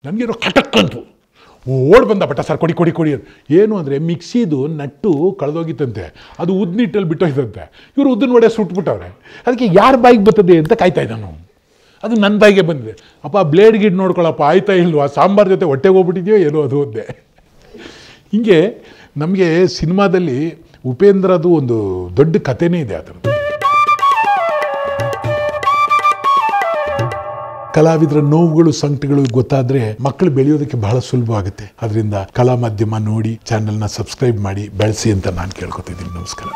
ನನಗೇನೋ ಕಟಕ್ಕಂತು ಓಡ್ ಬಂದ ಬಟ್ಟ ಸರ್ ಕೊಡಿ ಕೊಡಿ ಕೊಡಿ ಅಂತ ಏನು ಅಂದರೆ ಮಿಕ್ಸಿದು ನಟ್ಟು ಕಳೆದೋಗಿತ್ತಂತೆ ಅದು ಉದ್ನಿಟ್ಟಲ್ಲಿ ಬಿಟ್ಟೋಯ್ತಂತೆ ಇವರು ಉದ್ದಿನ ವಡೆ ಸುಟ್ಬಿಟ್ಟವ್ರೆ ಅದಕ್ಕೆ ಯಾರ ಬಾಯಿಗೆ ಬರ್ತದೆ ಅಂತ ಕಾಯ್ತಾ ಇದ್ದ ನಾವು ಅದು ನನ್ನ ಬಾಯಿಗೆ ಬಂದಿದೆ ಅಪ್ಪ ಬ್ಲೇಡ್ ಗಿಡ್ ನೋಡ್ಕೊಳಪ್ಪ ಆಯ್ತಾ ಇಲ್ವಾ ಸಾಂಬಾರ್ ಜೊತೆ ಹೊಟ್ಟೆಗೆ ಹೋಗ್ಬಿಟ್ಟಿದೆಯೋ ಏನೋ ಅದು ಒಂದೇ ಹಿಂಗೆ ನಮಗೆ ಸಿನಿಮಾದಲ್ಲಿ ಉಪೇಂದ್ರದು ಒಂದು ದೊಡ್ಡ ಕಥೆನೇ ಇದೆ ಅದರದ್ದು ಕಲಾವಿದರ ನೋವುಗಳು ಸಂಕಟಗಳು ಗೊತ್ತಾದ್ರೆ ಮಕ್ಕಳು ಬೆಳೆಯೋದಕ್ಕೆ ಬಹಳ ಸುಲಭ ಆಗುತ್ತೆ ಅದರಿಂದ ಕಲಾ ಮಾಧ್ಯಮ ನೋಡಿ ಚಾನೆಲ್ನ ಸಬ್ಸ್ಕ್ರೈಬ್ ಮಾಡಿ ಬೆಳೆಸಿ ಅಂತ ನಾನು ಕೇಳ್ಕೊತಿದ್ದೀನಿ ನಮಸ್ಕಾರ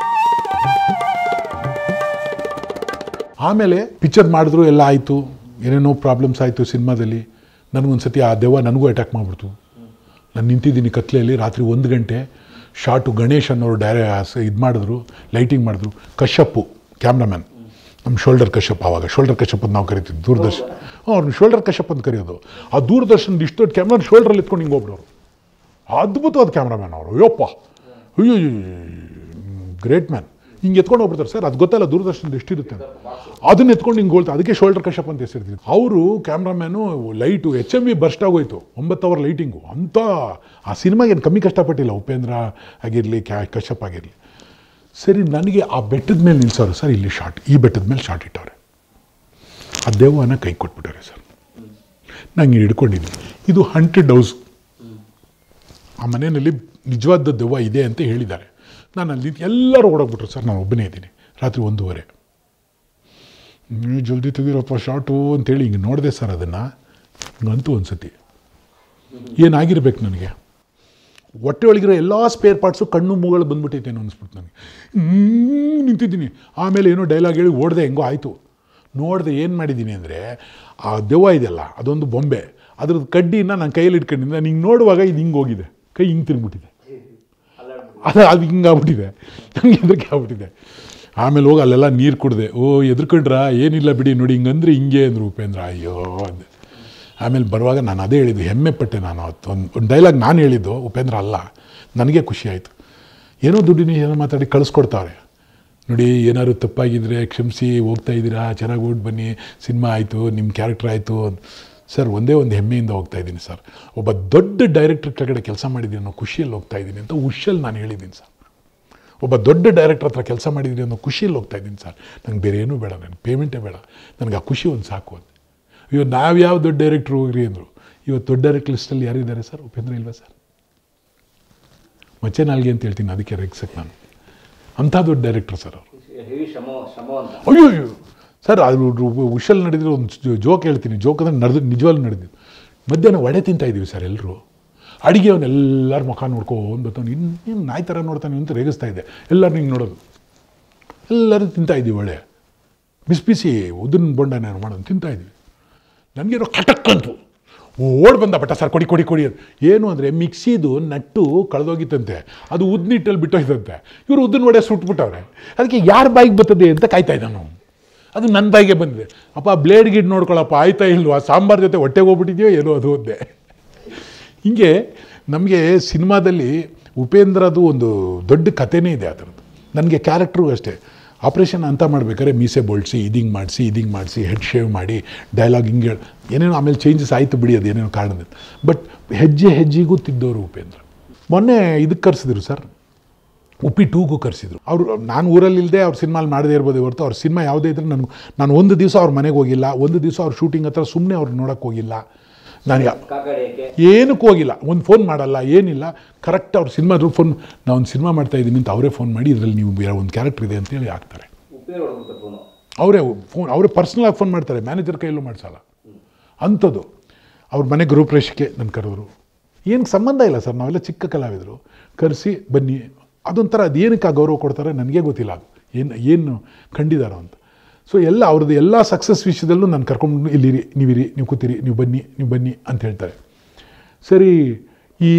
ಆಮೇಲೆ ಪಿಕ್ಚರ್ ಮಾಡಿದ್ರು ಎಲ್ಲ ಆಯಿತು ಏನೇನೋ ಪ್ರಾಬ್ಲಮ್ಸ್ ಆಯಿತು ಸಿನಿಮಾದಲ್ಲಿ ನನಗೊಂದ್ಸತಿ ಆ ದೆವ್ವ ನನಗೂ ಅಟ್ಯಾಕ್ ಮಾಡಿಬಿಡ್ತು ನಾನು ನಿಂತಿದ್ದೀನಿ ಕತ್ಲೆಯಲ್ಲಿ ರಾತ್ರಿ ಒಂದು ಗಂಟೆ ಶಾರ್ಟು ಗಣೇಶ್ ಅನ್ನೋರು ಡೈರೆ ಇದು ಮಾಡಿದ್ರು ಲೈಟಿಂಗ್ ಮಾಡಿದ್ರು ಕಶ್ಯಪ್ಪು ಕ್ಯಾಮ್ರಾಮ್ಯಾನ್ ನಮ್ಮ ಶೋಲ್ಡರ್ ಕಶ್ಯಪ್ ಆವಾಗ ಶೋಲ್ಡರ್ ಕಶ್ಯಪ್ ಅಂತ ನಾವು ಕರಿತೀವಿ ದೂರದರ್ಶನ್ ಹ್ಞೂ ಅವ್ರನ್ನ ಶೋಲ್ಡರ್ ಕಶ್ಯಪ್ ಅಂತ ಕರೆಯೋದು ಆ ದೂರದರ್ಶನದ ಇಷ್ಟೊಂದು ಕ್ಯಾಮ್ರಾ ಶೋಲ್ಡ್ರಲ್ಲಿ ಎತ್ಕೊಂಡು ಹಿಂಗೆ ಒಬ್ರು ಅದ್ಭುತವಾದ ಕ್ಯಾಮ್ರಾಮ್ಯಾನ್ ಅವರು ಅಯ್ಯಪ್ಪ ಅಯ್ಯೋ ಗ್ರೇಟ್ ಮ್ಯಾನ್ ಹಿಂಗೆ ಎತ್ಕೊಂಡು ಹೋಗ್ಬಿಡ್ತಾರೆ ಸರ್ ಅದು ಗೊತ್ತಲ್ಲ ದೂರದರ್ಶನದ ಎಷ್ಟಿರುತ್ತೆ ಅಂತ. ಅದನ್ನ ಎತ್ಕೊಂಡು ಹಿಂಗೆ ಹೋಗ್ತಾ ಅದಕ್ಕೆ ಶೋಲ್ಡರ್ ಕಶ್ಯಪ್ ಅಂತ ಹೆಸರಿದ್ರು ಅವರು cameraman light H M V burst ಆಗೋಯ್ತು ಒಂಬತ್ತು ಅವರ್ ಲೈಟಿಂಗು ಅಂತ ಆ ಸಿನಿಮಾಗೆ ಏನು ಕಮ್ಮಿ ಕಷ್ಟಪಟ್ಟಿಲ್ಲ ಉಪೇಂದ್ರ ಆಗಿರಲಿ ಕ್ಯಾ ಕಶ್ಯಪ್ ಆಗಿರಲಿ ಸರಿ ನನಗೆ ಆ ಬೆಟ್ಟದ ಮೇಲೆ ನಿಲ್ಸೋರು ಸರ್ ಇಲ್ಲಿ ಶಾರ್ಟ್ ಈ ಬೆಟ್ಟದ ಮೇಲೆ ಶಾರ್ಟ್ ಇಟ್ಟವ್ರೆ ಆ ದೆವ್ವನ ಕೈ ಕೊಟ್ಬಿಟ್ಟವ್ರೆ ಸರ್ ನಂಗೆ ಹಿಡ್ಕೊಂಡಿದ್ದೀನಿ ಇದು ಹಂಟ್ರೆಡ್ ಹೌಸ್ ಆ ಮನೆಯಲ್ಲಿ ನಿಜವಾದ ದೆವ್ವ ಇದೆ ಅಂತ ಹೇಳಿದ್ದಾರೆ ನಾನು ಅಲ್ಲಿ ಎಲ್ಲರೂ ಓಡೋಗ್ಬಿಟ್ರು ಸರ್ ನಾನು ಒಬ್ಬನೇ ಇದ್ದೀನಿ ರಾತ್ರಿ ಒಂದೂವರೆ ನೀವು ಜಲ್ದಿ ತೆಗೀರಪ್ಪ ಶಾರ್ಟು ಅಂತೇಳಿ ಹಿಂಗೆ ನೋಡಿದೆ ಸರ್ ಅದನ್ನು ಹಿಂಗಂತೂ ಅನ್ಸತಿ ಏನಾಗಿರ್ಬೇಕು ನನಗೆ ಹೊಟ್ಟೆ ಒಳಗಿರೋ ಎಲ್ಲ ಸ್ಪೇರ್ ಪಾರ್ಟ್ಸು ಕಣ್ಣು ಮೂಗಳು ಬಂದ್ಬಿಟ್ಟೈತೆ ಅನಿಸ್ಬಿಟ್ಟು ನನಗೆ ಹ್ಮ್ ನಿಂತಿದ್ದೀನಿ ಆಮೇಲೆ ಏನೋ ಡೈಲಾಗ್ ಹೇಳಿ ಓಡಿದೆ ಹೆಂಗೋ ಆಯಿತು ನೋಡಿದೆ ಏನು ಮಾಡಿದ್ದೀನಿ ಅಂದರೆ ಆ ದೆವ್ವ ಇದೆಯಲ್ಲ ಅದೊಂದು ಬೊಂಬೆ ಅದ್ರದ್ದು ಕಡ್ಡಿನ ನಾನು ಕೈಯಲ್ಲಿ ಇಟ್ಕೊಂಡಿದ್ದೆ ನಾನು ಹಿಂಗೆ ನೋಡುವಾಗ ಇದು ಹಿಂಗೆ ಹೋಗಿದೆ ಕೈ ಹಿಂಗೆ ತಿರುಗ್ಬಿಟ್ಟಿದೆ ಅದು ಅದು ಹಿಂಗೆ ಆಗ್ಬಿಟ್ಟಿದೆ ನನಗೆ ಹೆದರಿಕೆ ಆಗ್ಬಿಟ್ಟಿದೆ ಆಮೇಲೆ ಹೋಗಿ ಅಲ್ಲೆಲ್ಲ ನೀರು ಕುಡಿದೆ ಓ ಎದ್ರಕೊಂಡ್ರ ಏನಿಲ್ಲ ಬಿಡಿ ನೋಡಿ ಹಿಂಗಂದ್ರೆ ಹಿಂಗೆ ಅಂದರು ಉಪೇಂದ್ರ ಅಯ್ಯೋ ಅಂದೆ ಆಮೇಲೆ ಬರುವಾಗ ನಾನು ಅದೇ ಹೇಳಿದ್ದು ಹೆಮ್ಮೆ ಪಟ್ಟೆ ನಾನು ಅವತ್ತು ಒಂದು ಒಂದು ಡೈಲಾಗ್ ನಾನು ಹೇಳಿದ್ದು ಉಪೇಂದ್ರ ಅಲ್ಲ ನನಗೆ ಖುಷಿ ಆಯಿತು ಏನೋ ದುಡ್ಡಿನ ಏನೋ ಮಾತಾಡಿ ಕಳಿಸ್ಕೊಡ್ತಾವ್ರೆ ನೋಡಿ ಏನಾದ್ರು ತಪ್ಪಾಗಿದ್ದರೆ ಕ್ಷಮಿಸಿ ಹೋಗ್ತಾ ಇದ್ದೀರಾ ಚೆನ್ನಾಗಿ ಓಟ್ ಬನ್ನಿ ಸಿನಿಮಾ ಆಯಿತು ನಿಮ್ಮ ಕ್ಯಾರೆಕ್ಟರ್ ಆಯಿತು ಸರ್ ಒಂದೇ ಒಂದು ಹೆಮ್ಮೆಯಿಂದ ಹೋಗ್ತಾ ಇದ್ದೀನಿ ಸರ್ ಒಬ್ಬ ದೊಡ್ಡ ಡೈರೆಕ್ಟರ್ ಕೆಳಗಡೆ ಕೆಲಸ ಮಾಡಿದ್ದೀನಿ ಅನ್ನೋ ಖುಷಿಯಲ್ಲಿ ಹೋಗ್ತಾ ಇದ್ದೀನಿ ಅಂತ ಹುಷಲ್ಲಿ ನಾನು ಹೇಳಿದ್ದೀನಿ ಸರ್ ಒಬ್ಬ ದೊಡ್ಡ ಡೈರೆಕ್ಟರ್ ಹತ್ರ ಕೆಲಸ ಮಾಡಿದ್ದೀನಿ ಅನ್ನೋ ಖುಷಿಯಲ್ಲಿ ಹೋಗ್ತಾ ಇದ್ದೀನಿ ಸರ್ ನಂಗೆ ಬೇರೆ ಏನೂ ಬೇಡ ನನಗೆ ಪೇಮೆಂಟೇ ಬೇಡ ನನಗೆ ಆ ಖುಷಿ ಒಂದು ಸಾಕು ಅಂತ ಇವಾಗ ನಾವು ಯಾವ ದೊಡ್ಡ ಡೈರೆಕ್ಟ್ರು ಹೋಗ್ರಿ ಅಂದರು ಇವತ್ತು ದೊಡ್ಡ ಡೈರೆಕ್ಟ್ ಲಿಸ್ಟಲ್ಲಿ ಯಾರಿದ್ದಾರೆ ಸರ್ ಉಪೇಂದ್ರ ಇಲ್ವಾ ಸರ್ ಮಚ್ಚೆ ನಾಲ್ಗೆ ಅಂತ ಹೇಳ್ತೀನಿ ಅದಕ್ಕೆ ರೆಗ್ಸಕ್ಕೆ ನಾನು ಅಂಥ ದೊಡ್ಡ ಡೈರೆಕ್ಟ್ರ್ ಸರ್ ಅವರು ಹೆವಿ ಶ್ರಮ ಶ್ರಮವಂತ ಅಯ್ಯೋ ಅಯ್ಯೋ ಸರ್ ಅದು ಉಷಲ್ ನಡೆದಿರೋ ಒಂದು ಜೋಕ್ ಹೇಳ್ತೀನಿ ಜೋಕ್ ಅಂದ್ರೆ ನಡೆದು ನಿಜವಾಗ್ಲೂ ನಡೆದಿದ್ದು ಮಧ್ಯಾಹ್ನ ವಡೆ ತಿಂತಾ ಇದ್ದೀವಿ ಸರ್ ಎಲ್ಲರೂ ಅಡಿಗೆ ಅವನ್ನೆಲ್ಲರ ಮುಖ ನೋಡ್ಕೊಂಡು ಬರ್ತಾನೆ ಇನ್ನೇನು ನಾಯಿ ಥರ ನೋಡ್ತಾನೆ ಅಂತ ರೇಗಿಸ್ತಾ ಇದ್ದೆ ಎಲ್ಲರೂ ಹಿಂಗೆ ನೋಡೋದು ಎಲ್ಲರೂ ತಿಂತಾ ಇದ್ದೀವಿ ಒಳ್ಳೆ ಬಿಸಿ ಬಿಸಿ ಉದ್ದಿನ ಬೊಂಡನ ಮಾಡೋದು ತಿಂತಾ ಇದ್ವಿ ನನಗೇನೋ ಕಟಕ್ಕಂತು ಓಡ್ ಬಂದ ಬಟ್ಟ ಸರ್ ಕೊಡಿ ಕೊಡಿ ಕೊಡಿ ಅಂತ ಏನು ಅಂದರೆ ಮಿಕ್ಸಿದು ನಟ್ಟು ಕಳೆದೋಗಿತ್ತಂತೆ ಅದು ಉದ್ನಿಟ್ಟಲ್ಲಿ ಬಿಟ್ಟೋಯ್ತಂತೆ ಇವರು ಉದ್ದಿನ ವಡೆ ಸುಟ್ಬಿಟ್ಟವ್ರೆ ಅದಕ್ಕೆ ಯಾರ ಬಾಯಿಗೆ ಬರ್ತದೆ ಅಂತ ಕಾಯ್ತಾ ಇದ್ದ ನಾವು ಅದು ನನ್ನ ಬಾಯಿಗೆ ಬಂದಿದೆ ಅಪ್ಪ ಬ್ಲೇಡ್ ಗಿಡ್ ನೋಡ್ಕೊಳಪ್ಪ ಆಯ್ತಾ ಇಲ್ವಾ ಸಾಂಬಾರ್ ಜೊತೆ ಹೊಟ್ಟೆಗೆ ಹೋಗ್ಬಿಟ್ಟಿದೆಯೋ ಏನೋ ಅದು ಒಂದೇ ಹಿಂಗೆ ನಮಗೆ ಸಿನಿಮಾದಲ್ಲಿ ಉಪೇಂದ್ರದು ಒಂದು ದೊಡ್ಡ ಕಥೆನೇ ಇದೆ ಅದರದ್ದು ನನಗೆ ಕ್ಯಾರೆಕ್ಟ್ರು ಅಷ್ಟೇ ಆಪ್ರೇಷನ್ ಅಂತ ಮಾಡ್ಬೇಕಾದ್ರೆ ಮೀಸೆ ಬೋಳ್ಸಿ ಇದಿಂಗೆ ಮಾಡಿಸಿ ಇದಿಂಗೆ ಮಾಡಿಸಿ ಹೆಡ್ ಶೇವ್ ಮಾಡಿ ಡೈಲಾಗ್ ಹಿಂಗೆ ಹೇಳಿ ಏನೇನೋ ಆಮೇಲೆ ಚೇಂಜಸ್ ಆಯಿತು ಬಿಡಿ ಅದು ಏನೇನೋ ಕಾರಣದಿಂದ ಬಟ್ ಹೆಜ್ಜೆ ಹೆಜ್ಜೆಗೂ ತಿದ್ದವರು ಉಪೇಂದ್ರ ಮೊನ್ನೆ ಇದಕ್ಕೆ ಕರೆಸಿದ್ರು ಸರ್ ಉಪ್ಪಿ ಟೂಗೂ ಕರೆಸಿದ್ರು ಅವರು ನಾನು ಊರಲ್ಲಿಲ್ಲದೆ ಅವ್ರ ಸಿನಿಮಾಲಿ ಮಾಡದೇ ಇರ್ಬೋದು ಹೊರತು ಅವ್ರ ಸಿನಿಮಾ ಯಾವುದೇ ಇದ್ರೆ ನನಗೆ ನಾನು ಒಂದು ದಿವಸ ಅವ್ರ ಮನೆಗೆ ಹೋಗಿಲ್ಲ ಒಂದು ದಿವಸ ಅವ್ರ ಶೂಟಿಂಗ್ ಹತ್ರ ಸುಮ್ಮನೆ ಅವ್ರು ನೋಡೋಕ್ಕೆ ಹೋಗಿಲ್ಲ ನಾನು ಯಾ- ಕಾಕಡಿಯಕ್ಕೆ ಏನಕ್ಕೂ ಹೋಗಿಲ್ಲ ಒಂದು ಫೋನ್ ಮಾಡಲ್ಲ ಏನಿಲ್ಲ ಕರೆಕ್ಟ್ ಅವ್ರ ಸಿನಿಮಾದ್ರು ಫೋನ್ ನಾನು ಒಂದು ಸಿನಿಮಾ ಮಾಡ್ತಾ ಇದ್ದೀನಿ ಅಂತ ಅವರೇ ಫೋನ್ ಮಾಡಿ ಇದರಲ್ಲಿ ನೀವು ಬೇರೆ ಒಂದು ಕ್ಯಾರೆಕ್ಟರ್ ಇದೆ ಅಂತೇಳಿ ಹಾಕ್ತಾರೆ ಉಪೇರ್ ಹೊಡ್ಬಿಟ್ಟು ಫೋನು ಅವರೇ ಫೋನ್ ಅವರೇ ಪರ್ಸ್ನಲಾಗಿ ಫೋನ್ ಮಾಡ್ತಾರೆ ಮ್ಯಾನೇಜರ್ ಕೈಯಲ್ಲೂ ಮಾಡಿಸಲ್ಲ ಅಂಥದ್ದು ಅವ್ರ ಮನೆ ಗೃಹಪ್ರವೇಶಕ್ಕೆ ನನ್ನ ಕರೆದ್ರು ಏನು ಸಂಬಂಧ ಇಲ್ಲ ಸರ್ ನಾವೆಲ್ಲ ಚಿಕ್ಕ ಕಲಾವಿದರು ಕರೆಸಿ ಬನ್ನಿ ಅದೊಂಥರ ಅದು ಏನಕ್ಕೆ ಆ ಗೌರವ ಕೊಡ್ತಾರೆ ನನಗೆ ಗೊತ್ತಿಲ್ಲ ಅದು ಏನು ಏನು ಕಂಡಿದಾರೋ ಅಂತ ಸೊ ಎಲ್ಲ ಅವ್ರದ್ದು ಎಲ್ಲ ಸಕ್ಸಸ್ ವಿಷಯದಲ್ಲೂ ನಾನು ಕರ್ಕೊಂಡು ಇಲ್ಲಿರಿ ನೀವಿರಿ ನೀವು ಕೂತಿರಿ ನೀವು ಬನ್ನಿ ನೀವು ಬನ್ನಿ ಅಂತ ಹೇಳ್ತಾರೆ ಸರಿ ಈ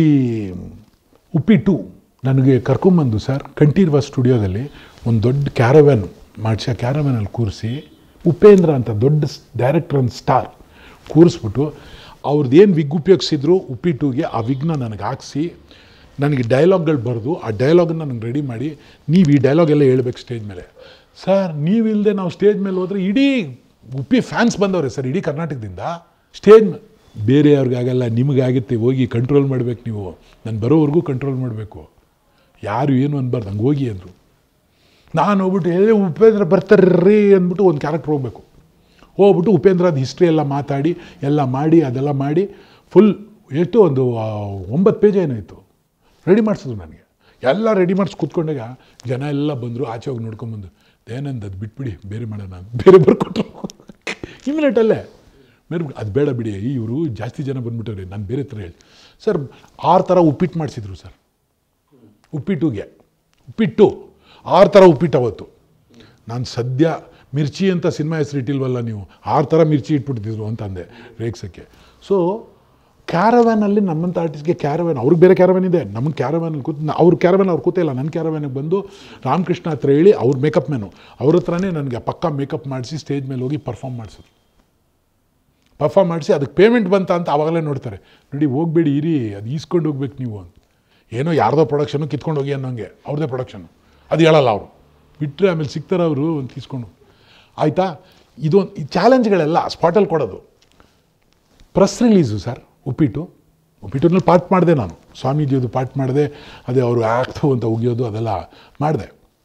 ಉಪ್ಪಿಟ್ಟು ನನಗೆ ಕರ್ಕೊಂಬಂದು ಸರ್ ಕಂಠೀರ್ವ ಸ್ಟುಡಿಯೋದಲ್ಲಿ ಒಂದು ದೊಡ್ಡ ಕ್ಯಾರವ್ಯಾನ್ ಮಾಡಿಸಿ ಆ ಕ್ಯಾರವ್ಯಾನಲ್ಲಿ ಕೂರಿಸಿ ಉಪೇಂದ್ರ ಅಂತ ದೊಡ್ಡ ಡೈರೆಕ್ಟರ್ ಅಂಡ್ ಸ್ಟಾರ್ ಕೂರಿಸ್ಬಿಟ್ಟು ಅವ್ರದ್ದು ಏನು ವಿಗ್ ಉಪಯೋಗಿಸಿದ್ರು ಉಪ್ಪಿಟ್ಟುಗೆ ಆ ವಿಗ್ನ ನನಗೆ ಹಾಕ್ಸಿ ನನಗೆ ಡೈಲಾಗ್ಗಳು ಬರೆದು ಆ ಡೈಲಾಗನ್ನು ನನಗೆ ರೆಡಿ ಮಾಡಿ ನೀವು ಈ ಡೈಲಾಗ್ ಎಲ್ಲ ಹೇಳ್ಬೇಕು ಸ್ಟೇಜ್ ಮೇಲೆ ಸರ್ ನೀವಿಲ್ಲದೆ ನಾವು ಸ್ಟೇಜ್ ಮೇಲೆ ಹೋದರೆ ಇಡೀ ಉಪ್ಪಿ ಫ್ಯಾನ್ಸ್ ಬಂದವ್ರೆ ಸರ್ ಇಡೀ ಕರ್ನಾಟಕದಿಂದ ಸ್ಟೇಜ್ ಬೇರೆಯವ್ರಿಗಾಗಲ್ಲ ನಿಮಗಾಗುತ್ತೆ ಹೋಗಿ ಕಂಟ್ರೋಲ್ ಮಾಡ್ಬೇಕು ನೀವು ನಾನು ಬರೋವರೆಗೂ ಕಂಟ್ರೋಲ್ ಮಾಡಬೇಕು ಯಾರು ಏನು ಅನ್ಬಾರ್ದು ಹಂಗೆ ಹೋಗಿ ಅಂದರು ನಾನು ಹೋಗ್ಬಿಟ್ಟು ಏ ಉಪೇಂದ್ರ ಬರ್ತಾರ್ರಿ ಅಂದ್ಬಿಟ್ಟು ಒಂದು ಕ್ಯಾರೆಕ್ಟರ್ ಹೋಗ್ಬೇಕು ಹೋಗ್ಬಿಟ್ಟು ಉಪೇಂದ್ರದ ಹಿಸ್ಟ್ರಿ ಎಲ್ಲ ಮಾತಾಡಿ ಎಲ್ಲ ಮಾಡಿ ಅದೆಲ್ಲ ಮಾಡಿ ಫುಲ್ ಎಷ್ಟು ಒಂದು ಆ, ಒಂಬತ್ತು ಪೇಜ್ ಏನಾಯಿತು ರೆಡಿ ಮಾಡಿಸಿದ್ರು ನನಗೆ ಎಲ್ಲ ರೆಡಿ ಮಾಡಿಸಿ ಕೂತ್ಕೊಂಡಾಗ ಜನ ಎಲ್ಲ ಬಂದರು ಆಚೆ ಹೋಗಿ ನೋಡ್ಕೊಂಬಂದು ಏನಂದು ಅದು ಬಿಟ್ಬಿಡಿ ಬೇರೆ ಮಾಡೋಣ ಅಂತ. ಬೇರೆ ಬರ್ಕೊಟ್ರು ಇಮಿಡಿಯೇಟಲ್ಲೇ ಬೇರೆ ಅದು ಬೇಡ ಬಿಡಿ ಇವರು ಜಾಸ್ತಿ ಜನ ಬಂದ್ಬಿಟ್ಟವ್ರೆ ನಾನು ಬೇರೆ ಥರ ಹೇಳಿ ಸರ್ ಆರು ಥರ ಉಪ್ಪಿಟ್ಟು ಮಾಡಿಸಿದ್ರು ಸರ್ ಉಪ್ಪಿಟ್ಟುಗೆ ಉಪ್ಪಿಟ್ಟು ಆರು ಥರ ಉಪ್ಪಿಟ್ಟು ಅವತ್ತು ನಾನು ಸದ್ಯ ಮಿರ್ಚಿ ಅಂತ ಸಿನಿಮಾ ಹೆಸರು ಇಟ್ಟಿಲ್ವಲ್ಲ ನೀವು ಆರು ಥರ ಮಿರ್ಚಿ ಇಟ್ಬಿಟ್ಟಿದ್ರು ಅಂತ ಅಂದೆ ರೇಗ್ಸೋಕ್ಕೆ ಸೊ ಕ್ಯಾರವ್ಯಾನಲ್ಲಿ ನಮ್ಮಂಥ ಆರ್ಟಿಸ್ಟ್ಗೆ ಕ್ಯಾರವ್ಯಾನ್ ಅವ್ರಿಗೆ ಬೇರೆ ಕ್ಯಾರವ್ಯಾನ್ ಇದೆ ನಮಗೆ ಕ್ಯಾರವ್ಯಾನಲ್ಲಿ ಕೂತು ನಾ- ಅವ್ರ ಕ್ಯಾರವ್ಯಾನ್ ಅವ್ರು ಕೂತೇ ಇಲ್ಲ ನನ್ನ ಕ್ಯಾರವ್ಯಾನಿಗೆ ಬಂದು ರಾಮಕೃಷ್ಣ ಹತ್ರ ಹೇಳಿ ಅವ್ರ ಮೇಕಪ್ ಮ್ಯಾನು ಅವ್ರ ಹತ್ರನೇ ನನಗೆ ಪಕ್ಕ ಮೇಕಪ್ ಮಾಡಿಸಿ ಸ್ಟೇಜ್ ಮೇಲೆ ಹೋಗಿ ಪರ್ಫಾರ್ಮ್ ಮಾಡಿಸಿದ್ರು ಪರ್ಫಾರ್ಮ್ ಮಾಡಿಸಿ ಅದಕ್ಕೆ ಪೇಮೆಂಟ್ ಬಂತ ಅಂತ ಆವಾಗಲೇ ನೋಡ್ತಾರೆ ನೋಡಿ ಹೋಗ್ಬೇಡಿ ಇರಿ ಅದು ಈಸ್ಕೊಂಡು ಹೋಗ್ಬೇಕು ನೀವು ಅಂತ ಏನೋ ಯಾರ್ದೋ ಪ್ರೊಡಕ್ಷನು ಕಿತ್ಕೊಂಡು ಹೋಗಿ ಅನ್ನೋಂಗೆ ಅವ್ರದ್ದೇ ಪ್ರೊಡಕ್ಷನು ಅದು ಹೇಳಲ್ಲ ಅವರು ಬಿಟ್ಟರೆ ಆಮೇಲೆ ಸಿಗ್ತಾರೆ ಅವರು ಅಂತ ಇಸ್ಕೊಂಡು ಆಯಿತಾ ಇದೊಂದು ಈ ಚಾಲೆಂಜ್ಗಳೆಲ್ಲ ಸ್ಪಾಟಲ್ಲಿ ಕೊಡೋದು ಪ್ರೆಸ್ ರಿಲೀಸು ಸರ್ ಉಪ್ಪಿಟ್ಟು ಉಪ್ಪಿಟ್ಟಿನಲ್ಲಿ ಪಾರ್ಟ್ ಮಾಡಿದೆ ನಾನು ಸ್ವಾಮೀಜಿಯದು ಪಾರ್ಟ್ ಮಾಡಿದೆ ಅದೇ ಅವರು ಆ್ಯಕ್ಟು ಅಂತ ಉಗಿಯೋದು ಅದೆಲ್ಲ ಮಾಡಿದೆ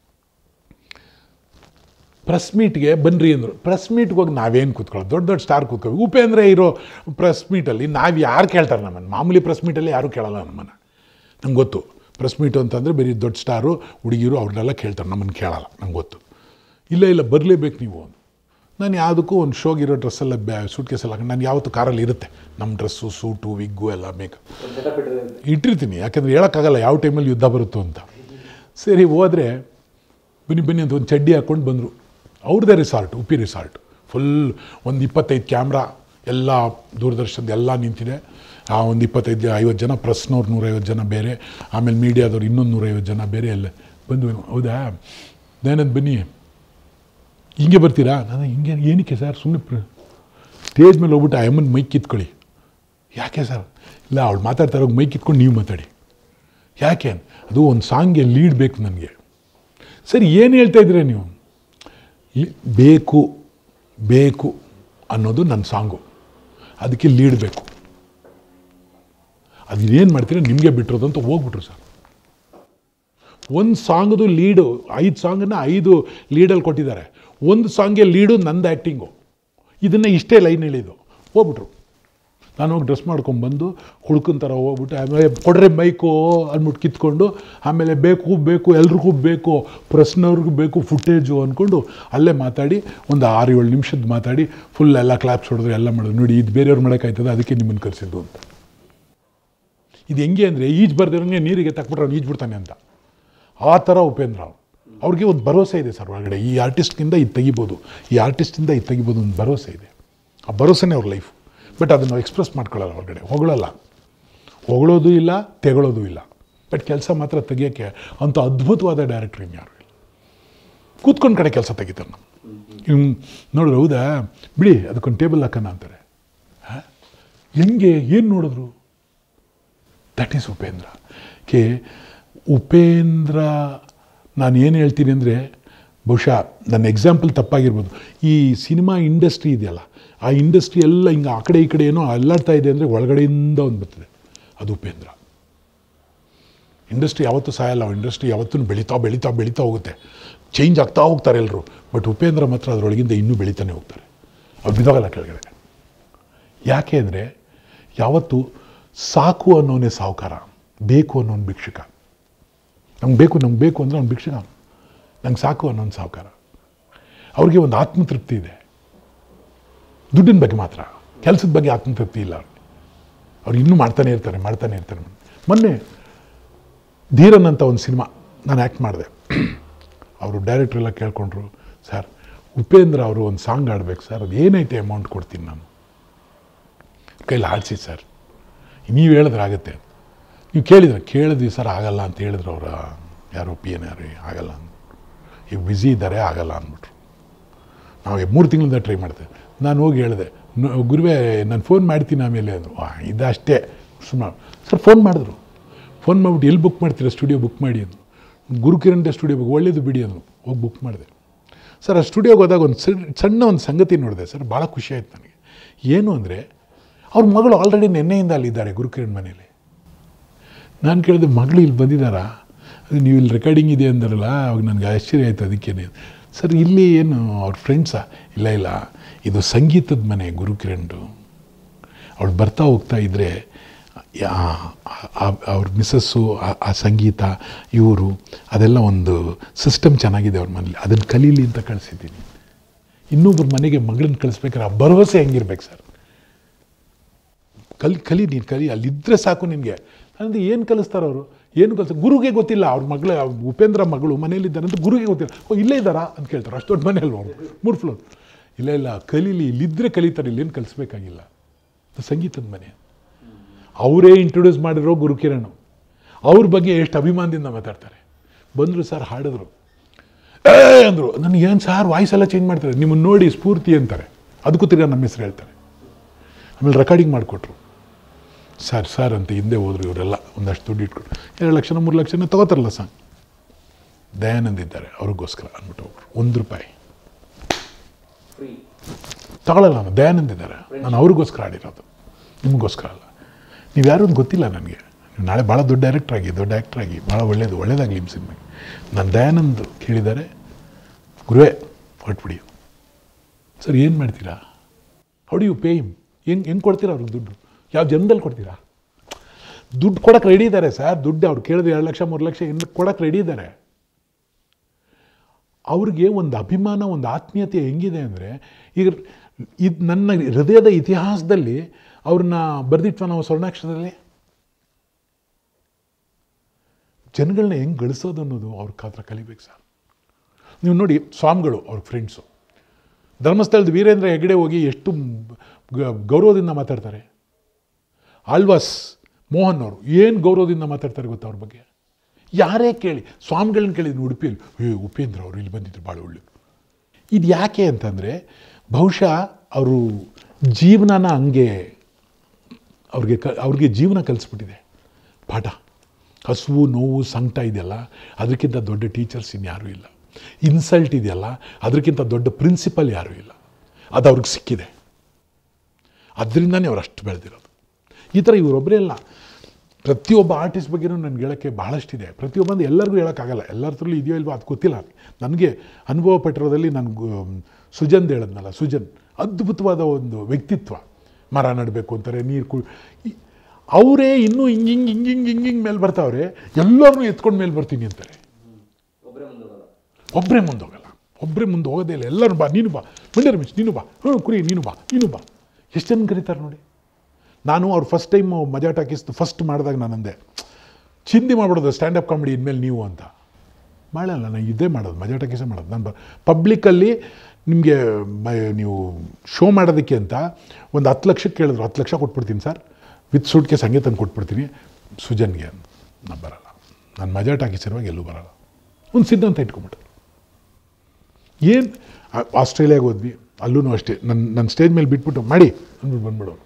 ಪ್ರೆಸ್ ಮೀಟ್ಗೆ ಬನ್ನಿರಿ ಅಂದರು ಪ್ರೆಸ್ ಮೀಟ್ಗೆ ಹೋಗಿ ನಾವೇನು ಕೂತ್ಕೊಳ್ಳೋದು ದೊಡ್ಡ ದೊಡ್ಡ ಸ್ಟಾರ್ ಕೂತ್ಕೊಳ್ಳಿ ಉಪೇಂದ್ರ ಇರೋ ಪ್ರೆಸ್ ಮೀಟಲ್ಲಿ ನಾವು ಯಾರು ಕೇಳ್ತಾರೆ ನಮ್ಮನ್ನು ಮಾಮೂಲಿ ಪ್ರೆಸ್ ಮೀಟಲ್ಲಿ ಯಾರೂ ಕೇಳಲ್ಲ ನಮ್ಮನ್ನು ನಂಗೆ ಗೊತ್ತು ಪ್ರೆಸ್ ಮೀಟು ಅಂತಂದರೆ ಬರೀ ದೊಡ್ಡ ಸ್ಟಾರು ಹುಡುಗಿರು ಅವ್ರನ್ನೆಲ್ಲ ಕೇಳ್ತಾರೆ ನಮ್ಮನ್ನು ಕೇಳಲ್ಲ ನಂಗೆ ಗೊತ್ತು ಇಲ್ಲ ಇಲ್ಲ ಬರಲೇಬೇಕು ನೀವು ಅಂತ ನಾನು ಯಾವುದಕ್ಕೂ ಒಂದು ಶೋಗಿರೋ ಡ್ರೆಸ್ಸೆಲ್ಲ ಬ್ಯಾ ಸೂಟ್ ಕೇಸೆಲ್ಲ ಹಾಕೊಂಡು ನಾನು ಯಾವತ್ತು ಕಾರಲ್ಲಿ ಇರುತ್ತೆ ನಮ್ಮ ಡ್ರೆಸ್ಸು ಸೂಟು ವಿಗ್ಗು ಎಲ್ಲ ಮೇಕಪ್ ಒಂದು ಸೆಟಪ್ ಇಟ್ಟಿರುತ್ತೆ ಇಟ್ಟಿರ್ತೀನಿ ಯಾಕಂದರೆ ಹೇಳೋಕ್ಕಾಗಲ್ಲ ಯಾವ ಟೈಮಲ್ಲಿ ಯುದ್ಧ ಬರುತ್ತೋ ಅಂತ ಸರಿ ಹೋದರೆ ಬನ್ನಿ ಬನ್ನಿ ಅಂತ ಒಂದು ಚಡ್ಡಿ ಹಾಕ್ಕೊಂಡು ಬಂದರು ಅವ್ರದ್ದೇ ರಿಸಾರ್ಟ್ ಉಪ್ಪಿ ರಿಸಾರ್ಟ್ ಫುಲ್ ಒಂದು ಇಪ್ಪತ್ತೈದು ಕ್ಯಾಮ್ರಾ ಎಲ್ಲ ದೂರದರ್ಶನದ ಎಲ್ಲ ನಿಂತಿದೆ ಆ ಒಂದು ಇಪ್ಪತ್ತೈದು ಐವತ್ತು ಜನ ಪ್ರೆಸ್ನವ್ರು ನೂರೈವತ್ತು ಜನ ಬೇರೆ ಆಮೇಲೆ ಮೀಡಿಯಾದವ್ರು ಇನ್ನೊಂದು ನೂರೈವತ್ತು ಜನ ಬೇರೆ ಎಲ್ಲ ಬಂದು ಹೌದಾ ದಯಾನಂದ್ ಬನ್ನಿ ಹಿಂಗೆ ಬರ್ತೀರಾ ನಾನು ಹಿಂಗೆ ಏನಕ್ಕೆ ಸರ್ ಸುಮ್ಮನೆ ಪ್ರ ಸ್ಟೇಜ್ ಮೇಲೆ ಹೋಗ್ಬಿಟ್ಟು ಆ ಅಮ್ಮನ ಮೈಕ್ ಕಿತ್ಕೊಳ್ಳಿ ಯಾಕೆ ಸರ್ ಇಲ್ಲ ಅವಳು ಮಾತಾಡ್ತಾ ಇರೋವಾಗ ಮೈಕ್ ಕಿತ್ಕೊಂಡು ನೀವು ಮಾತಾಡಿ ಯಾಕೆ ಅದು ಒಂದು ಸಾಂಗ್ಗೆ ಲೀಡ್ ಬೇಕು ನನಗೆ ಸರಿ ಏನು ಹೇಳ್ತಾ ಇದ್ದೀರಾ ನೀವು ಈ- ಬೇಕು ಬೇಕು ಅನ್ನೋದು ನನ್ನ ಸಾಂಗು ಅದಕ್ಕೆ ಲೀಡ್ ಬೇಕು ಅದು ಏನು ಮಾಡ್ತೀರಾ ನಿಮಗೆ ಬಿಟ್ಟಿರೋದು ಅಂತ ಹೋಗ್ಬಿಟ್ರು ಸರ್ ಒಂದು ಸಾಂಗ್ದು ಲೀಡು ಐದು ಸಾಂಗನ್ನು ಐದು ಲೀಡಲ್ಲಿ ಕೊಟ್ಟಿದ್ದಾರೆ ಒಂದು ಸಾಂಗ್ಗೆ ಲೀಡು ನಂದು ಆ್ಯಕ್ಟಿಂಗು ಇದನ್ನು ಇಷ್ಟೇ ಲೈನ್ ಹೇಳಿದ್ದು ಹೋಗ್ಬಿಟ್ರು ನಾನು ಹೋಗಿ ಡ್ರೆಸ್ ಮಾಡ್ಕೊಂಬಂದು ಹುಡ್ಕನ್ ಥರ ಹೋಗ್ಬಿಟ್ಟು ಆಮೇಲೆ ಕೊಡ್ರೆ ಬೈಕು ಅಂದ್ಬಿಟ್ಟು ಕಿತ್ಕೊಂಡು ಆಮೇಲೆ ಬೇಕು ಬೇಕು ಎಲ್ರಿಗೂ ಬೇಕು ಪ್ರೆಸ್ನವ್ರಿಗೂ ಬೇಕು ಫುಟೇಜು ಅಂದ್ಕೊಂಡು ಅಲ್ಲೇ ಮಾತಾಡಿ ಒಂದು ಆರು ಏಳು ನಿಮಿಷದ ಮಾತಾಡಿ ಫುಲ್ ಎಲ್ಲ ಕ್ಲಾಪ್ಸ್ ಹೊಡೆದ್ರು ಎಲ್ಲ ಮಾಡಿದ್ರು ನೋಡಿ ಇದು ಬೇರೆಯವ್ರು ಮಾಡೋಕ್ಕಾಯ್ತದೆ ಅದಕ್ಕೆ ನಿಮ್ಮನ್ನು ಕರೆಸಿದ್ದು ಅಂತ ಇದು ಹೆಂಗೆ ಅಂದರೆ ಈಜು ಬರ್ದಿರೋಂಗೆ ನೀರಿಗೆ ತಕ್ಬಿಟ್ರೆ ಅವ್ನು ಈಜ್ಬಿಡ್ತಾನೆ ಅಂತ ಆ ಥರ ಉಪೇಂದ್ರ ಅವ್ರು ಅವ್ರಿಗೆ ಒಂದು ಭರವಸೆ ಇದೆ ಸರ್ ಒಳಗಡೆ ಈ ಆರ್ಟಿಸ್ಟ್ಗಿಂದ ಇದು ತೆಗಿಬೋದು ಈ ಆರ್ಟಿಸ್ಟಿಂದ ಇದು ತೆಗಿಬೋದು ಒಂದು ಭರವಸೆ ಇದೆ ಆ ಭರವಸೆನೇ ಅವ್ರ ಲೈಫ್ ಬಟ್ ಅದನ್ನು ಎಕ್ಸ್ಪ್ರೆಸ್ ಮಾಡ್ಕೊಳ್ಳಲ್ಲ ಹೊರಗಡೆ ಹೊಗಳಲ್ಲ ಹೊಗಳೋದು ಇಲ್ಲ ತೆಗಳೋದು ಇಲ್ಲ ಬಟ್ ಕೆಲಸ ಮಾತ್ರ ತೆಗಿಯೋಕ್ಕೆ ಅಂಥ ಅದ್ಭುತವಾದ ಡೈರೆಕ್ಟ್ರ್ ಇನ್ಯಾರು ಇಲ್ಲ ಕೂತ್ಕೊಂಡು ಕಡೆ ಕೆಲಸ ತೆಗಿತಾರೆ ನಾವು ಇವ್ನು ನೋಡಿದ್ರು ಹೌದಾ ಬಿಡಿ ಅದಕ್ಕೊಂದು ಟೇಬಲ್ ಹಾಕೋಣ ಅಂತಾರೆ ಹಾಂ ಹೆಂಗೆ ಏನು ನೋಡಿದ್ರು ದಟ್ ಈಸ್ ಉಪೇಂದ್ರ ಕೆ ಉಪೇಂದ್ರ ನಾನು ಏನು ಹೇಳ್ತೀನಿ ಅಂದರೆ ಬಹುಶಃ ನನ್ನ ಎಕ್ಸಾಂಪಲ್ ತಪ್ಪಾಗಿರ್ಬೋದು ಈ ಸಿನಿಮಾ ಇಂಡಸ್ಟ್ರಿ ಇದೆಯಲ್ಲ ಆ ಇಂಡಸ್ಟ್ರಿ ಎಲ್ಲ ಹಿಂಗೆ ಆ ಕಡೆ ಈ ಕಡೆ ಏನೋ ಅಲ್ಲಾಡ್ತಾ ಇದೆ ಅಂದರೆ ಒಳಗಡೆಯಿಂದ ಒಂದು ಬರ್ತದೆ ಅದು ಉಪೇಂದ್ರ ಇಂಡಸ್ಟ್ರಿ ಯಾವತ್ತೂ ಸಾಯಲ್ಲ ಇಂಡಸ್ಟ್ರಿ ಯಾವತ್ತೂ ಬೆಳೀತಾ ಬೆಳೀತಾ ಬೆಳೀತಾ ಹೋಗುತ್ತೆ ಚೇಂಜ್ ಆಗ್ತಾ ಹೋಗ್ತಾರೆ ಎಲ್ಲರೂ ಬಟ್ ಉಪೇಂದ್ರ ಮಾತ್ರ ಅದರೊಳಗಿಂದ ಇನ್ನೂ ಬೆಳೀತಾನೆ ಹೋಗ್ತಾರೆ ಅವ್ರು ಬಿದ್ದೋಗಲ್ಲ ಕೆಳಗಡೆ ಯಾಕೆ ಅಂದರೆ ಯಾವತ್ತು ಸಾಕು ಅನ್ನೋನೇ ಸಾಹುಕಾರ ಬೇಕು ಅನ್ನೋನು ಭಿಕ್ಷುಕ ನಮ್ಗೆ ಬೇಕು ನಮ್ಗೆ ಬೇಕು ಅಂದರೆ ಅವ್ನು ಭಿಕ್ಷುಕ ನಂಗೆ ಸಾಕು ಅನ್ನೋನು ಸಾಹುಕಾರ ಅವ್ರಿಗೆ ಒಂದು ಆತ್ಮತೃಪ್ತಿ ಇದೆ ದುಡ್ಡಿನ ಬಗ್ಗೆ ಮಾತ್ರ ಕೆಲಸದ ಬಗ್ಗೆ ಆತ್ಮತೃಪ್ತಿ ಇಲ್ಲ ಅವ್ರಿಗೆ ಅವ್ರು ಇನ್ನೂ ಮಾಡ್ತಾನೆ ಇರ್ತಾರೆ ಮಾಡ್ತಾನೆ ಇರ್ತಾರೆ ಮೊನ್ನೆ ಧೀರನ್ ಅಂತ ಒಂದು ಸಿನಿಮಾ ನಾನು ಆ್ಯಕ್ಟ್ ಮಾಡಿದೆ ಅವರು ಡೈರೆಕ್ಟ್ರ್ ಎಲ್ಲ ಕೇಳ್ಕೊಂಡ್ರು ಸರ್ ಉಪೇಂದ್ರ ಅವರು ಒಂದು ಸಾಂಗ್ ಆಡ್ಬೇಕು ಸರ್ ಅದು ಏನೈತೆ ಅಮೌಂಟ್ ಕೊಡ್ತೀನಿ ನಾನು ಕೈಲಿ ಆಡಿಸಿ ಸರ್ ನೀವು ಹೇಳಿದ್ರೆ ಆಗುತ್ತೆ ನೀವು ಕೇಳಿದ್ರೆ ಕೇಳಿದ್ವಿ ಸರ್ ಆಗಲ್ಲ ಅಂತ ಹೇಳಿದ್ರು ಅವರ ಯಾರೋ ಪಿ ಎನ್ ಯಾರು ಆಗಲ್ಲ ಅಂತ ಈಗ ಬ್ಯುಸಿ ಇದ್ದಾರೆ ಆಗಲ್ಲ ಅಂದ್ಬಿಟ್ರು ನಾವು ಮೂರು ತಿಂಗಳಿಂದ ಟ್ರೈ ಮಾಡ್ತೇವೆ ನಾನು ಹೋಗಿ ಹೇಳಿದೆ "ನ- ಗುರುವೇ ನಾನು ಫೋನ್ ಮಾಡ್ತೀನಿ ಆಮೇಲೆ ಅಂದರು ಇದಷ್ಟೇ ಸುಮ್ಮನೆ ಸರ್ ಫೋನ್ ಮಾಡಿದ್ರು ಫೋನ್ ಮಾಡಿಬಿಟ್ಟು ಎಲ್ಲಿ ಬುಕ್ ಮಾಡ್ತೀರಾ ಸ್ಟುಡಿಯೋ ಬುಕ್ ಮಾಡಿ ಅಂದರು ಗುರುಕಿರಣ್ ಸ್ಟುಡಿಯೋ ಬುಕ್ ಒಳ್ಳೇದು ಬಿಡಿ ಅಂದರು ಹೋಗಿ ಬುಕ್ ಮಾಡಿದೆ ಸರ್ ಆ ಸ್ಟುಡಿಯೋಗೆ ಹೋದಾಗ ಒಂದು ಸಣ್ಣ ಸಣ್ಣ ಒಂದು ಸಂಗತಿ ನೋಡಿದೆ ಸರ್ ಭಾಳ ಖುಷಿ ಆಯ್ತು ನನಗೆ ಏನು ಅಂದರೆ ಅವ್ರ ಮಗಳು ಆಲ್ರೆಡಿ ನಿನ್ನೆಯಿಂದ ಅಲ್ಲಿದ್ದಾರೆ ಗುರುಕಿರಣ್ ಮನೇಲಿ ನಾನು ಕೇಳಿದೆ ಮಗಳು ಇಲ್ಲಿ ಬಂದಿದ್ದಾರಾ ಅದು ನೀವು ಇಲ್ಲಿ ರೆಕಾರ್ಡಿಂಗ್ ಇದೆ ಅಂದ್ರಲ್ಲ ಅವಾಗ ನನಗೆ ಆಶ್ಚರ್ಯ ಆಯಿತು ಅದಕ್ಕೇನೆ ಸರ್ ಇಲ್ಲಿ ಏನು ಅವ್ರ ಫ್ರೆಂಡ್ಸಾ ಇಲ್ಲ ಇಲ್ಲ ಇದು ಸಂಗೀತದ ಮನೆ ಗುರುಕಿರಣ್ದು ಅವಳು ಬರ್ತಾ ಹೋಗ್ತಾ ಇದ್ದರೆ ಅವ್ರ ಮಿಸ್ಸಸ್ಸು ಆ- ಆ ಸಂಗೀತ ಇವರು ಅದೆಲ್ಲ ಒಂದು ಸಿಸ್ಟಮ್ ಚೆನ್ನಾಗಿದೆ ಅವ್ರ ಮನೇಲಿ ಅದನ್ನು ಕಲೀಲಿ ಅಂತ ಕಳಿಸಿದ್ದೀನಿ ಇನ್ನೊಬ್ಬರ ಮನೆಗೆ ಮಗಳನ್ನ ಕಳಿಸ್ಬೇಕಾದ್ರೆ ಆ ಭರವಸೆ ಹೆಂಗಿರ್ಬೇಕು ಸರ್ ಕಲಿ ಕಲಿ ನೀನು ಕಲಿ ಅಲ್ಲಿದ್ದರೆ ಸಾಕು ನಿನಗೆ ಅಂದರೆ ಏನು ಕಲಿಸ್ತಾರೆ ಅವರು ಏನು ಕಲಿಸ ಗುರುಗೆ ಗೊತ್ತಿಲ್ಲ ಅವ್ರ ಮಗಳ ಉಪೇಂದ್ರ ಮಗಳು ಮನೇಲಿದ್ದಾರೆ ಅಂತ ಗುರುಗೆ ಗೊತ್ತಿಲ್ಲ ಓ ಇಲ್ಲೇ ಇದ್ದಾರಾ ಅಂತ ಕೇಳ್ತಾರೆ ಅಷ್ಟು ದೊಡ್ಡ ಮನೆ ಅಲ್ವಾ ಅವರು ಮೂರು ಫ್ಲೋರ್ ಇಲ್ಲ ಇಲ್ಲ ಕಲೀಲಿ ಇಲ್ಲಿದ್ದರೆ ಕಲಿತಾರೆ ಇಲ್ಲೇನು ಕಲಿಸ್ಬೇಕಾಗಿಲ್ಲ ಅದು ಸಂಗೀತದ ಮನೆ ಅವರೇ ಇಂಟ್ರೊಡ್ಯೂಸ್ ಮಾಡಿರೋ ಗುರುಕಿರಣ್ ಅವ್ರ ಬಗ್ಗೆ ಎಷ್ಟು ಅಭಿಮಾನದಿಂದ ಮಾತಾಡ್ತಾರೆ ಬಂದರು ಸರ್ ಹಾಡಿದ್ರು ಏ ಅಂದರು ನನಗೆ ಏನು ಸಾರ್ ವಾಯ್ಸ್ ಎಲ್ಲ ಚೇಂಜ್ ಮಾಡ್ತಾರೆ ನಿಮ್ಮನ್ನು ನೋಡಿ ಸ್ಫೂರ್ತಿ ಅಂತಾರೆ ಅದಕ್ಕೂ ತಿರ್ಗಾ ನಮ್ಮ ಹೆಸರು ಹೇಳ್ತಾರೆ ಆಮೇಲೆ ರೆಕಾರ್ಡಿಂಗ್ ಮಾಡಿಕೊಟ್ರು ಸರ್ ಸರ್ ಅಂತ ಹಿಂದೆ ಹೋದ್ರು ಇವರೆಲ್ಲ ಒಂದಷ್ಟು ದುಡ್ಡು ಇಟ್ಕೊಂಡು ಎರಡು ಲಕ್ಷನ ಮೂರು ಲಕ್ಷನ ತಗೋತಾರಲ್ಲ ಸಾಂಗ್ ದಯಾನಂದ್ ಇದ್ದಾರೆ ಅವ್ರಿಗೋಸ್ಕರ ಅಂದ್ಬಿಟ್ಟು ಒಬ್ರು ಒಂದು ರೂಪಾಯಿ ಫ್ರೀ ತಗೊಳ್ಳಲ್ಲ ನಾನು ದಯಾನಂದ್ ಇದ್ದಾರೆ ನಾನು ಅವ್ರಿಗೋಸ್ಕರ ಆಡಿರೋದು ನಿಮಗೋಸ್ಕರ ಅಲ್ಲ ನೀವು ಯಾರು ಅಂತ ಗೊತ್ತಿಲ್ಲ ನನಗೆ ನೀವು ನಾಳೆ ಭಾಳ ದೊಡ್ಡ ಡೈರೆಕ್ಟರ್ ಆಗಿ ದೊಡ್ಡ ಆ್ಯಕ್ಟರ್ ಆಗಿ ಭಾಳ ಒಳ್ಳೇದು ಒಳ್ಳೇದಾಗಲಿ ನಿಮ್ಮ ಸಿನಿಮಾಗೆ ನಾನು ದಯಾನಂದ್ ಕೇಳಿದ್ದಾರೆ ಗುರುವೇ ಹೊಟ್ಬಿಡಿ ಸರ್ ಏನು ಮಾಡ್ತೀರಾ how do you pay him ಹೆಂಗೆ ಹೆಂಗೆ ಕೊಡ್ತೀರಾ ಅವ್ರಿಗೆ ದುಡ್ಡು ಯಾವ ಜನ್ಮದಲ್ಲಿ ಕೊಡ್ತೀರಾ ದುಡ್ಡು ಕೊಡಕ್ಕೆ ರೆಡಿ ಇದ್ದಾರೆ ಸರ್ ದುಡ್ಡು ಅವ್ರು ಕೇಳಿದ್ರೆ ಎರಡು ಲಕ್ಷ ಮೂರು ಲಕ್ಷ ಇನ್ನು ಕೊಡಕ್ಕೆ ರೆಡಿ ಇದ್ದಾರೆ ಅವ್ರಿಗೆ ಒಂದು ಅಭಿಮಾನ ಒಂದು ಆತ್ಮೀಯತೆ ಹೆಂಗಿದೆ ಅಂದರೆ ಈಗ ಇದು ನನ್ನ ಹೃದಯದ ಇತಿಹಾಸದಲ್ಲಿ ಅವ್ರನ್ನ ಬರೆದಿಟ್ವ ನಾವು ಸ್ವರ್ಣಾಕ್ಷರದಲ್ಲಿ ಜನಗಳನ್ನ ಹೆಂಗೆ ಗಳಿಸೋದು ಅನ್ನೋದು ಅವ್ರ ಕಾತ್ರ ಕಲಿಬೇಕು ಸರ್ ನೀವು ನೋಡಿ ಸ್ವಾಮಿಗಳು ಅವ್ರ ಫ್ರೆಂಡ್ಸು ಧರ್ಮಸ್ಥಳದ ವೀರೇಂದ್ರ ಹೆಗ್ಡೆ ಹೋಗಿ ಎಷ್ಟು ಗ- ಗೌರವದಿಂದ ಮಾತಾಡ್ತಾರೆ ಆಳ್ವಾಸ್ ಮೋಹನ್ ಅವರು ಏನು ಗೌರವದಿಂದ ಮಾತಾಡ್ತಾರೆ ಗೊತ್ತಾ ಅವ್ರ ಬಗ್ಗೆ ಯಾರೇ ಕೇಳಿ ಸ್ವಾಮಿಗಳನ್ನ ಕೇಳಿದ್ರು ಉಡುಪಿಯಲ್ಲಿ ಏ ಉಪೇಂದ್ರ ಅವರು ಇಲ್ಲಿ ಬಂದಿದ್ರು ಭಾಳ ಒಳ್ಳೆಯದು ಇದು ಯಾಕೆ ಅಂತಂದರೆ ಬಹುಶಃ ಅವರು ಜೀವನನ ಹಂಗೆ ಅವ್ರಿಗೆ ಕ ಅವ್ರಿಗೆ ಜೀವನ ಕಲಿಸ್ಬಿಟ್ಟಿದೆ ಪಾಠ ಹಸುವು ನೋವು ಸಂಕಟ ಇದೆಯಲ್ಲ ಅದಕ್ಕಿಂತ ದೊಡ್ಡ ಟೀಚರ್ಸ್ ಇನ್ಯಾರೂ ಇಲ್ಲ ಇನ್ಸಲ್ಟ್ ಇದೆಯಲ್ಲ ಅದಕ್ಕಿಂತ ದೊಡ್ಡ ಪ್ರಿನ್ಸಿಪಲ್ ಯಾರೂ ಇಲ್ಲ ಅದು ಅವ್ರಿಗೆ ಸಿಕ್ಕಿದೆ ಅದರಿಂದನೇ ಅವ್ರು ಅಷ್ಟು ಬೆಳೆದಿರೋದು ಈ ಥರ ಇವರೊಬ್ಬರೇ ಅಲ್ಲ ಪ್ರತಿಯೊಬ್ಬ ಆರ್ಟಿಸ್ಟ್ ಬಗ್ಗೆನೂ ನನಗೆ ಹೇಳೋಕ್ಕೆ ಭಾಳಷ್ಟಿದೆ ಪ್ರತಿಯೊಬ್ಬಂದು ಎಲ್ಲರಿಗೂ ಹೇಳೋಕ್ಕಾಗಲ್ಲ ಎಲ್ಲರ ಹತ್ರಲ್ಲೂ ಇದೆಯೋ ಇಲ್ವೋ ಅದು ಗೊತ್ತಿಲ್ಲ ನನಗೆ ಅನುಭವ ಪಟ್ಟಿರೋದಲ್ಲಿ ನನಗೆ ಸುಜನ್ ಹೇಳಿದ್ನಲ್ಲ ಸುಜನ್ ಅದ್ಭುತವಾದ ಒಂದು ವ್ಯಕ್ತಿತ್ವ ಮರ ನಡಬೇಕು ಅಂತಾರೆ ನೀರು ಕು ಈ- ಅವರೇ ಇನ್ನೂ ಹಿಂಗೆ ಹಿಂಗೆ ಹಿಂಗೆ ಹಿಂಗೆ ಹಿಂಗೆ ಹಿಂಗೆ ಮೇಲೆ ಬರ್ತಾವ್ರೆ ಎಲ್ಲರನ್ನೂ ಎತ್ಕೊಂಡು ಮೇಲೆ ಬರ್ತೀನಿ ಅಂತಾರೆ ಒಬ್ಬರೇ ಮುಂದೋಗಲ್ಲ ಒಬ್ಬರೇ ಮುಂದೆ ಹೋಗಲ್ಲ ಒಬ್ಬರೇ ಮುಂದೆ ಹೋಗೋದೇ ಇಲ್ಲ ಎಲ್ಲರೂ ಬಾ ನೀನು ಬಾ ಮಂಡ್ಯ ರಮೇಶ್ ನೀನು ಬಾ ಹ್ಞೂ ಕುರಿ ನೀನು ಬಾ ನೀನು ಬಾ ಎಷ್ಟು ಜನ ಕರೀತಾರೆ ನೋಡಿ ನಾನು ಅವ್ರು first time Majaa talkies first ಮಾಡಿದಾಗ ನಾನು ಅಂದೆ ಚಿಂದಿ ಮಾಡ್ಬಿಡೋದು ಸ್ಟ್ಯಾಂಡಪ್ ಕಾಮಿಡಿ ಇನ್ಮೇಲೆ ನೀವು ಅಂತ ಮಾಡಲ್ಲ ನಾನು ಇದೇ ಮಾಡೋದು ಮಜಾ ಟಾಕೀಸೇ ಮಾಡೋದು ನಾನು ಪಬ್ಲಿಕ್ಕಲ್ಲಿ ನಿಮಗೆ ನೀವು ಶೋ ಮಾಡೋದಕ್ಕೆ ಅಂತ ಒಂದು ಹತ್ತು ಲಕ್ಷಕ್ಕೆ ಕೇಳಿದ್ರು ಹತ್ತು ಲಕ್ಷ ಕೊಟ್ಬಿಡ್ತೀನಿ ಸರ್ ವಿತ್ ಸೂಟ್ಗೆ ಸಂಗೀತ ತಂದು ಕೊಟ್ಬಿಡ್ತೀನಿ ಸುಜನ್ಗೆ ನಾನು ಬರಲ್ಲ ನಾನು ಮಜಾ ಟಾಕೀಸ್ ಇರುವಾಗ ಎಲ್ಲೂ ಬರಲ್ಲ ಒಂದು ಸಿದ್ಧಾಂತ ಇಟ್ಕೊಂಬಿಟ್ಟು ಏನು ಆಸ್ಟ್ರೇಲಿಯಾಗೆ ಹೋದ್ವಿ ಅಲ್ಲೂ ಅಷ್ಟೇ ನನ್ನ ನನ್ನ ಸ್ಟೇಜ್ ಮೇಲೆ ಬಿಟ್ಬಿಟ್ಟು ಮಾಡಿ ಅಂದ್ಬಿಟ್ಟು ಬಂದ್ಬಿಡೋರು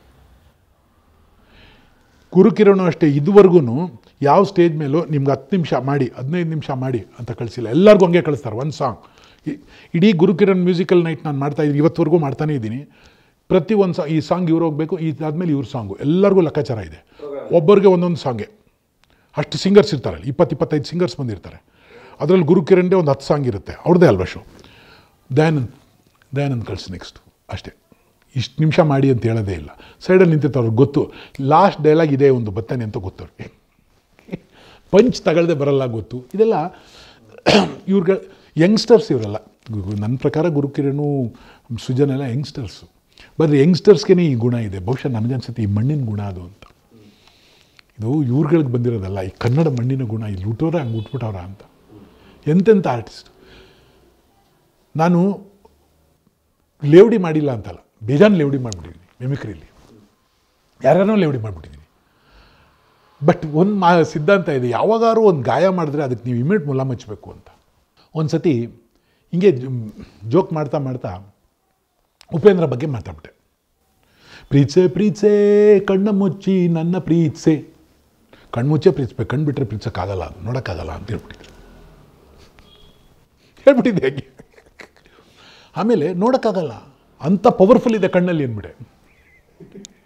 ಗುರುಕಿರಣು ಅಷ್ಟೇ ಇದುವರೆಗೂ ಯಾವ ಸ್ಟೇಜ್ ಮೇಲೂ ನಿಮ್ಗೆ ಹತ್ತು ನಿಮಿಷ ಮಾಡಿ ಹದಿನೈದು ನಿಮಿಷ ಮಾಡಿ ಅಂತ ಕಳಿಸಿಲ್ಲ ಎಲ್ಲರಿಗೂ ಹಂಗೆ ಕಳಿಸ್ತಾರೆ ಒಂದು ಸಾಂಗ್ ಇಡೀ ಗುರುಕಿರಣ್ ಮ್ಯೂಸಿಕಲ್ ನೈಟ್ ನಾನು ಮಾಡ್ತಾ ಇದ್ದೀನಿ ಇವತ್ತುವರೆಗೂ ಮಾಡ್ತಾನೇ ಇದ್ದೀನಿ ಪ್ರತಿ ಒಂದು ಸಾ ಈ ಸಾಂಗ್ ಇವ್ರು ಹೋಗಬೇಕು ಇದಾದ್ಮೇಲೆ ಇವ್ರ ಸಾಂಗು ಎಲ್ಲರಿಗೂ ಲೆಕ್ಕಾಚಾರ ಇದೆ ಒಬ್ಬರಿಗೆ ಒಂದೊಂದು ಸಾಂಗೆ ಅಷ್ಟು ಸಿಂಗರ್ಸ್ ಇರ್ತಾರೆ ಇಪ್ಪತ್ತು ಇಪ್ಪತ್ತೈದು ಸಿಂಗರ್ಸ್ ಬಂದಿರ್ತಾರೆ ಅದರಲ್ಲಿ ಗುರುಕಿರಣ್ದೇ ಒಂದು ಹತ್ತು ಸಾಂಗ್ ಇರುತ್ತೆ ಅವ್ರದ್ದೇ ಅಲ್ವಾ ಶೋ ದಯಾನಂದ್ ದಯಾನಂದ್ ಕಳಿಸಿ ನೆಕ್ಸ್ಟು ಅಷ್ಟೇ ಇಷ್ಟು ನಿಮಿಷ ಮಾಡಿ ಅಂತ ಹೇಳೋದೇ ಇಲ್ಲ ಸೈಡಲ್ಲಿ ನಿಂತಿರ್ತಾರೆ ಅವ್ರಿಗೆ ಗೊತ್ತು ಲಾಸ್ಟ್ ಡೈಲಾಗ್ ಇದೆ ಒಂದು ಬತ್ತಾನೆ ಅಂತ ಗೊತ್ತು ಅವ್ರಿಗೆ ಪಂಚ್ ತಗೊಳ್ಳದೆ ಬರಲ್ಲ ಗೊತ್ತು ಇದೆಲ್ಲ ಇವ್ರಿಗೆ ಯಂಗ್ಸ್ಟರ್ಸ್ ಇವರೆಲ್ಲ ಗು- ನನ್ನ ಪ್ರಕಾರ ಗುರುಕಿರಣು ಸುಜನ್ ಎಲ್ಲ ಯಂಗ್ಸ್ಟರ್ಸು ಬರೀ ಯಂಗ್ಸ್ಟರ್ಸ್ಗೆ ಈ ಗುಣ ಇದೆ ಬಹುಶಃ ನನಗನ್ಸುತ್ತೆ ಈ ಮಣ್ಣಿನ ಗುಣ ಅದು ಅಂತ ಇದು ಇವ್ರುಗಳಿಗೆ ಬಂದಿರೋದಲ್ಲ ಈ ಕನ್ನಡ ಮಣ್ಣಿನ ಗುಣ ಇಲ್ಲಿ ಹುಟ್ಟೋರ ಹಂಗೆ ಹುಟ್ಬಿಟ್ಟವ್ರ ಅಂತ ಎಂತೆಂಥ ಆರ್ಟಿಸ್ಟ್ ನಾನು ಲೇವಡಿ ಮಾಡಿಲ್ಲ ಅಂತಲ್ಲ ಬೇಜಾನ್ ಲೇವಡಿ ಮಾಡಿಬಿಟ್ಟಿದ್ದೀನಿ ಮಿಮಿಕ್ರಿಲಿ ಯಾರ್ಯಾರೋ ಲೇವಡಿ ಮಾಡಿಬಿಟ್ಟಿದ್ದೀನಿ ಬಟ್ ಒಂದು ಮಾ ಸಿದ್ಧಾಂತ ಇದೆ ಯಾವಾಗಾರು ಒಂದು ಗಾಯ ಮಾಡಿದ್ರೆ ಅದಕ್ಕೆ ನೀವು ಇಮಿಡಿಯೇಟ್ ಮುಲ ಮಚ್ಚಬೇಕು ಅಂತ ಒಂದು ಸತಿ ಹಿಂಗೆ ಜೋಕ್ ಮಾಡ್ತಾ ಮಾಡ್ತಾ ಉಪೇಂದ್ರ ಬಗ್ಗೆ ಮಾತಾಡ್ಬಿಟ್ಟೆ ಪ್ರೀತ್ಸೆ ಪ್ರೀತ್ಸೆ ಕಣ್ಣ ಮುಚ್ಚಿ ನನ್ನ ಪ್ರೀತ್ಸೆ ಕಣ್ಮುಚ್ಚೆ ಪ್ರೀತಿಸ್ಬೇಕು ಕಣ್ಣು ಬಿಟ್ಟರೆ ಪ್ರೀತಿಸೋಕ್ಕಾಗಲ್ಲ ಅದು ನೋಡೋಕ್ಕಾಗಲ್ಲ ಅಂತ ಹೇಳ್ಬಿಟ್ಟಿದ್ದೆ ಹೇಳ್ಬಿಟ್ಟಿದ್ದೆ ಹೇಗೆ ಆಮೇಲೆ ನೋಡೋಕ್ಕಾಗಲ್ಲ ಅಂಥ ಪವರ್ಫುಲ್ ಇದೆ ಕಣ್ಣಲ್ಲಿ ಅಂದ್ಬಿಟ್ಟೆ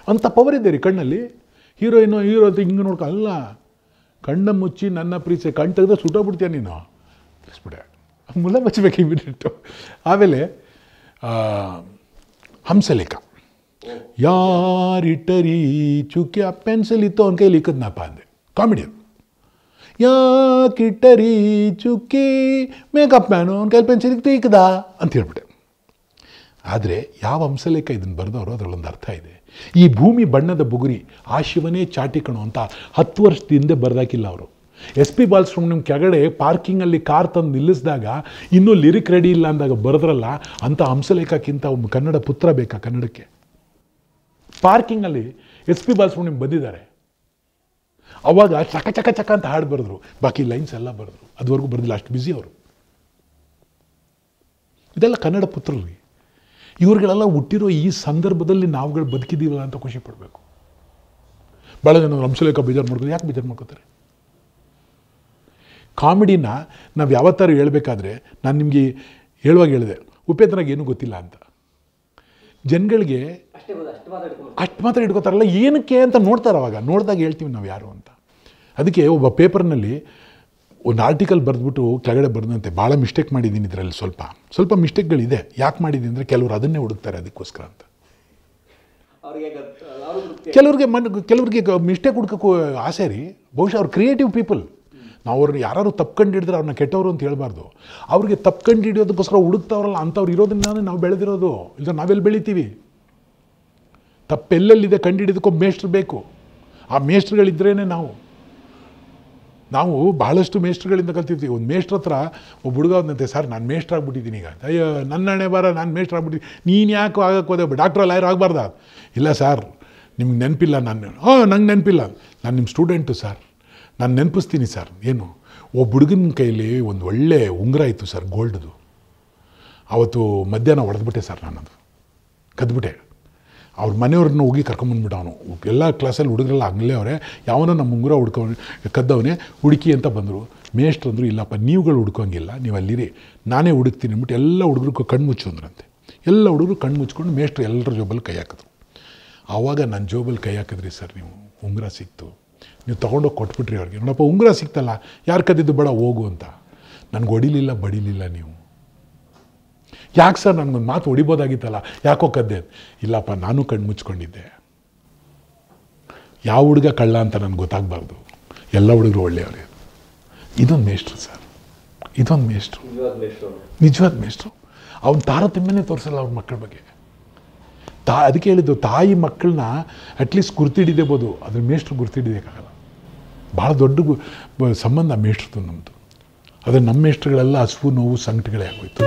ಅಂಥ ಪವರ್ ಇದೆ ರೀ ಕಣ್ಣಲ್ಲಿ ಹೀರೋಯಿನು ಹೀರೋ ಅಂತ ಹಿಂಗೆ ನೋಡ್ಕೊ ಅಲ್ಲ ಕಣ್ಣ ಮುಚ್ಚಿ ನನ್ನ ಪ್ರೀತಿ ಕಣ್ ತೆಗೆದ್ರೆ ಸುಟ್ಟೋಗ್ಬಿಡ್ತೀಯ ನೀನು ತಿಳಿಸ್ಬಿಡೆ ಮುಲ್ಲ ಮುಚ್ಚಬೇಕು ಇಮಿಡಿಯೇಟು ಆಮೇಲೆ ಆ, ಹಂಸಲೇಖ ಯಾರಿಟ್ಟರಿ ಚುಕ್ಕಿ ಆ ಪೆನ್ಸಿಲ್ ಇತ್ತು ಅವನ ಕೈಲಿ ಇಕ್ಕದ್ನಪ್ಪ ಅಂದೆ ಕಾಮಿಡಿ ಅದು ಯಾಕಿಟ್ಟರಿ ಚುಕ್ಕಿ ಮೇಕಪ್ ಮ್ಯಾನು ಅವ್ನ ಕೈಲಿ ಪೆನ್ಸಿಲ್ ಇತ್ತು ಇಕ್ಕದ ಅಂತ ಹೇಳ್ಬಿಟ್ಟೆ ಆದರೆ ಯಾವ ಹಂಸಲೇಖ ಇದನ್ನು ಬರೆದವರು ಅದರಲ್ಲೊಂದು ಅರ್ಥ ಇದೆ ಈ ಭೂಮಿ ಬಣ್ಣದ ಬುಗುರಿ ಆ ಶಿವನೇ ಚಾಟಿಕಣು ಅಂತ ಹತ್ತು ವರ್ಷದ ಹಿಂದೆ ಬರೆದಾಕಿಲ್ಲ ಅವರು ಎಸ್ ಪಿ ಬಾಲಸುಬ್ರಹ್ಮಣ್ಯಂ ಕೆಳಗಡೆ ಪಾರ್ಕಿಂಗಲ್ಲಿ ಕಾರ್ ತಂದು ನಿಲ್ಲಿಸಿದಾಗ ಇನ್ನೂ ಲಿರಿಕ್ ರೆಡಿ ಇಲ್ಲ ಅಂದಾಗ ಬರೆದ್ರಲ್ಲ ಅಂಥ ಹಂಸಲೇಖಕ್ಕಿಂತ ಒಬ್ಬ ಕನ್ನಡ ಪುತ್ರ ಬೇಕಾ ಕನ್ನಡಕ್ಕೆ ಪಾರ್ಕಿಂಗಲ್ಲಿ ಎಸ್ ಪಿ ಬಾಲಸುಬ್ರಹ್ಮಣ್ಯಂ ಬಂದಿದ್ದಾರೆ ಅವಾಗ ಚಕ ಚಕ ಚಕ ಅಂತ ಹಾಡು ಬರೆದ್ರು ಬಾಕಿ ಲೈನ್ಸ್ ಎಲ್ಲ ಬರೆದ್ರು ಅದುವರೆಗೂ ಬರೆದಿಲ್ಲ ಅಷ್ಟು ಬ್ಯುಸಿ ಅವರು ಇದೆಲ್ಲ ಕನ್ನಡ ಪುತ್ರರು ರೀ ಇವ್ರುಗಳೆಲ್ಲ ಹುಟ್ಟಿರೋ ಈ ಸಂದರ್ಭದಲ್ಲಿ ನಾವುಗಳು ಬದುಕಿದ್ದೀವಲ್ಲ ಅಂತ ಖುಷಿ ಪಡಬೇಕು ಭಾಳ ಜನ ಹಂಸಲೇಖ ಬೇಜಾರು ಮಾಡ್ಕೊಂಡು ಯಾಕೆ ಬೇಜಾರು ಮಾಡ್ಕೋತಾರೆ ಕಾಮಿಡಿನ ನಾವು ಯಾವತ್ತಾರು ಹೇಳ್ಬೇಕಾದ್ರೆ ನಾನು ನಿಮಗೆ ಹೇಳುವಾಗ ಹೇಳಿದೆ ಉಪೇಂದ್ರಾಗ ಏನೂ ಗೊತ್ತಿಲ್ಲ ಅಂತ ಜನಗಳಿಗೆ ಅಷ್ಟೇ ಬೋದು ಅಷ್ಟು ಮಾತಾಡ್ಕೊಂಡು ಅಷ್ಟು ಮಾತ್ರ ಇಟ್ಕೋತಾರಲ್ಲ ಏನಕ್ಕೆ ಅಂತ ನೋಡ್ತಾರೆ ಅವಾಗ ನೋಡಿದಾಗ ಹೇಳ್ತೀವಿ ನಾವು ಯಾರು ಅಂತ ಅದಕ್ಕೆ ಒಬ್ಬ ಪೇಪರ್ನಲ್ಲಿ ಒಂದು ಆರ್ಟಿಕಲ್ ಬರೆದ್ಬಿಟ್ಟು ಕೆಳಗಡೆ ಬರೆದಂತೆ ಭಾಳ ಮಿಸ್ಟೇಕ್ ಮಾಡಿದ್ದೀನಿ ಇದರಲ್ಲಿ ಸ್ವಲ್ಪ ಸ್ವಲ್ಪ ಮಿಸ್ಟೇಕ್ಗಳಿದೆ ಯಾಕೆ ಮಾಡಿದ್ದೀನಿ ಅಂದರೆ ಕೆಲವರು ಅದನ್ನೇ ಹುಡುಕ್ತಾರೆ ಅದಕ್ಕೋಸ್ಕರ ಅಂತ ಅವ್ರಿಗೆ ಗೊತ್ತು ಅವರು ತೃಪ್ತಿ ಕೆಲವ್ರಿಗೆ ಮನ್ ಕೆಲವ್ರಿಗೆ ಮಿಸ್ಟೇಕ್ ಹುಡ್ಕೋಕ್ಕೂ ಆಸೆ ರೀ ಬಹುಶಃ ಅವ್ರು ಕ್ರಿಯೇಟಿವ್ ಪೀಪಲ್ ನಾವು ಅವ್ರನ್ನ ಯಾರು ತಪ್ಕೊಂಡು ಹಿಡಿದ್ರೆ ಅವ್ರನ್ನ ಕೆಟ್ಟವರು ಅಂತ ಹೇಳ್ಬಾರ್ದು ಅವ್ರಿಗೆ ತಪ್ಕೊಂಡು ಹಿಡಿಯೋದಕ್ಕೋಸ್ಕರ ಹುಡುಕ್ತಾವ್ರಲ್ಲ ಅಂಥವ್ರು ಇರೋದ್ರಿಂದಾನೇ ನಾವು ಬೆಳೆದಿರೋದು ಇಲ್ಲ ನಾವೆಲ್ಲಿ ಬೆಳಿತೀವಿ ತಪ್ಪೆಲ್ಲೆಲ್ಲಿದೆ ಕಂಡು ಹಿಡಿದಕ್ಕೊಬ್ಬ ಮೇಷ್ಟ್ರು ಬೇಕು ಆ ಮೇಷ್ಟ್ರುಗಳಿದ್ರೇ ನಾವು ನಾವು ಬಹಳಷ್ಟು ಮೇಷ್ಟ್ರುಗಳಿಂದ ಕಲ್ತಿರ್ತೀವಿ ಒಂದು ಮೇಷ್ಟ್ರ ಹತ್ರ ಒಬ್ಬ ಹುಡುಗ ಅಂದಂತೆ ಸರ್ ನಾನು ಮೇಷ್ಟ್ರ್ ಆಗ್ಬಿಟ್ಟಿದ್ದೀನಿ ಈಗ ಅಯ್ಯೋ ನನ್ನ ಹಣೆ ಬಾರ ನಾನು ಮೇಷ್ಟ್ರ್ ಆಗ್ಬಿಟ್ಟಿದ್ದೀನಿ ನೀನು ಯಾಕೆ ಆಗಕ್ಕೆ ಹೋದೆ ಡಾಕ್ಟ್ರ್ ಲಾಯರ್ ಆಗಬಾರ್ದ ಇಲ್ಲ ಸರ್ ನಿಮ್ಗೆ ನೆನಪಿಲ್ಲ ನಾನು ಹಾಂ ನಂಗೆ ನೆನಪಿಲ್ಲ ನಾನು ನಿಮ್ಮ ಸ್ಟೂಡೆಂಟು ಸರ್ ನಾನು ನೆನಪಿಸ್ತೀನಿ ಸರ್ ಏನು ಒಬ್ಬ ಹುಡುಗನ ಕೈಲಿ ಒಂದು ಒಳ್ಳೆ ಉಂಗುರ ಇತ್ತು ಸರ್ ಗೋಲ್ಡ್ದು ಅವತ್ತು ಮಧ್ಯಾಹ್ನ ಹೊಡೆದ್ಬಿಟ್ಟೆ ಸರ್ ನಾನದು ಕದ್ಬಿಟ್ಟೆ ಅವ್ರ ಮನೆಯವ್ರನ್ನ ಹೋಗಿ ಕರ್ಕೊಂಬಂದ್ಬಿಟ್ಟು ಅವನು ಎಲ್ಲ ಕ್ಲಾಸಲ್ಲಿ ಹುಡುಗರೆಲ್ಲ ಹಂಗಲೇ ಅವರೇ ಯಾವನೋ ನಮ್ಮ ಉಂಗುರ ಹುಡ್ಕವನೆ ಕದ್ದವನೇ ಹುಡುಕಿ ಅಂತ ಬಂದರು ಮೇಷ್ಟ್ರು ಅಂದರು ಇಲ್ಲಪ್ಪ ನೀವುಗಳು ಹುಡ್ಕೋಂಗಿಲ್ಲ ನೀವು ಅಲ್ಲಿರಿ ನಾನೇ ಹುಡುಕ್ತೀನಿ ಅಂದ್ಬಿಟ್ಟು ಎಲ್ಲ ಹುಡುಗರು ಕಣ್ಣು ಮುಚ್ಚು ಅಂದ್ರಂತೆ ಎಲ್ಲ ಹುಡುಗರು ಕಣ್ಣು ಮುಚ್ಕೊಂಡು ಮೇಷ್ಟ್ರು ಎಲ್ಲರ ಜೋಬಲ್ಲಿ ಕೈ ಹಾಕಿದ್ರು ಆವಾಗ ನನ್ನ ಜೋಬಲ್ಲಿ ಕೈ ಹಾಕಿದ್ರಿ ಸರ್ ನೀವು ಉಂಗುರ ಸಿಕ್ತು ನೀವು ತೊಗೊಂಡೋಗಿ ಕೊಟ್ಬಿಟ್ರಿ ಅವ್ರಿಗೆ ನೋಡಪ್ಪ ಉಂಗುರ ಸಿಕ್ತಲ್ಲ ಯಾರು ಕದ್ದಿದ್ದು ಬೇಡ ಹೋಗು ಅಂತ ನನಗೆ ಹೊಡಿಲಿಲ್ಲ ಬಡಿಲಿಲ್ಲ ನೀವು ಯಾಕೆ ಸರ್ ನನಗೊಂದು ಮಾತು ಹೊಡಿಬೋದಾಗಿತ್ತಲ್ಲ ಯಾಕೋ ಕದ್ದೆ ಇಲ್ಲಪ್ಪ ನಾನು ಕಣ್ಣು ಮುಚ್ಕೊಂಡಿದ್ದೆ ಯಾವ ಹುಡುಗ ಕಳ್ಳ ಅಂತ ನನಗೆ ಗೊತ್ತಾಗಬಾರ್ದು ಎಲ್ಲ ಹುಡುಗರು ಒಳ್ಳೆಯವರೇ ಇದೊಂದು ಮೇಷ್ಟ್ರು ಸರ್ ಇದೊಂದು ಮೇಷ್ಟ್ರು ನಿಜವಾದ ಮೇಷ್ಟ್ರು ಅವ್ರು. ನಿಜವಾದ ಮೇಷ್ಟ್ರು ಅವನ ತಾರತಮ್ಯನೇ ತೋರಿಸಲ್ಲ ಅವ್ರ ಮಕ್ಕಳ ಬಗ್ಗೆ ತಾ ಅದಕ್ಕೆ ಹೇಳಿದ್ದು ತಾಯಿ ಮಕ್ಕಳನ್ನ ಅಟ್ಲೀಸ್ಟ್ ಗುರ್ತಿಡಿದೇಬೋದು ಅದ್ರ ಮೇಷ್ಟ್ರು ಗುರ್ತಿಡಿಯೋಕ್ಕಾಗಲ್ಲ ಭಾಳ ದೊಡ್ಡ ಗು- ಬ- ಸಂಬಂಧ ಮೇಷ್ಟ್ರದ್ದು ನಮ್ಮದು ಆದರೆ ನಮ್ಮ ಮೇಷ್ಟ್ರುಗಳೆಲ್ಲ ಹಸುವು ನೋವು ಸಂಕಟಗಳೇ ಆಗೋಯ್ತು